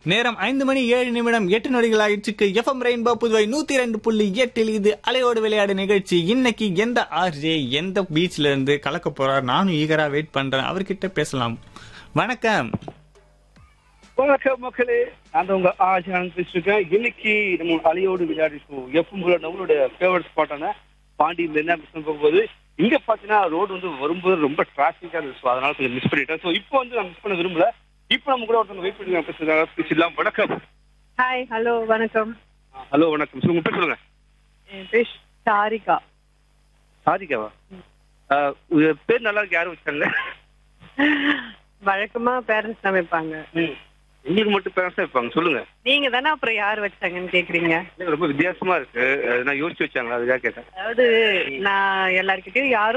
நேரம் ஐந்து மணி ஏழு நிமிடம் எட்டு நொடிகள் ஆயிடுச்சுக்கு எஃப்எம் ரெயின்போ புதுவை நூத்தி ரெண்டு புள்ளி எட்டில் இது அலையோடு விளையாடு நிகழ்ச்சி இன்னைக்கு எந்த ஆர்ஜே எந்த பீச்ல இருந்து கலக்க போறார் நானும் ஈகரா வெயிட் பண்றேன் அவர்கிட்ட பேசலாம் வணக்கம் வணக்கம் மக்களே நான் தான் உங்க ஆஜான் பேசிருக்கேன் இன்னைக்கு நம்ம அலையோடு விளையாடி ஷோ எஃப்எம் நம்மளுடைய ஃபேவரட் ஸ்பாட்டான பாண்டியில இருந்து மிஸ் போகும்போது இங்க பாத்தீங்கன்னா ரோடு வந்து வரும்போது ரொம்ப டிராபிக்கா இருந்துச்சு அதனால கொஞ்சம் மிஸ் பண்ணிட்டேன் ஸோ இப்போ வந்து நான் மிஸ் பண்ண விரும்பல இப்போ நம்ம கூட ஒருத்தவங்க வெயிட் பண்ணி பேசுறாங்க பேசிடலாம் வணக்கம் ஹாய் ஹலோ வணக்கம் ஹலோ வணக்கம் ஸோ உங்க பேர் சொல்லுங்க என் பேர் சாரிகா சாதிகாவா ஆஹ் உங்க பேர் நல்லா இருக்கு யாரும் வச்சாங்க வழக்கமா பேரண்ட்ஸ் தான் வைப்பாங்க ம். உங்களுக்கு மட்டும் பேரண்ட்ஸ் வைப்பாங்க சொல்லுங்க நீங்க தானே அப்புறம் யார் வச்சாங்கன்னு கேக்குறீங்க எனக்கு ரொம்ப வித்தியாசமா இருக்கு அது நான் யோசிச்சு வச்சாங்க அதுக்காக கேட்டேன் அதாவது நான் எல்லார்கிட்டயும் யாரும்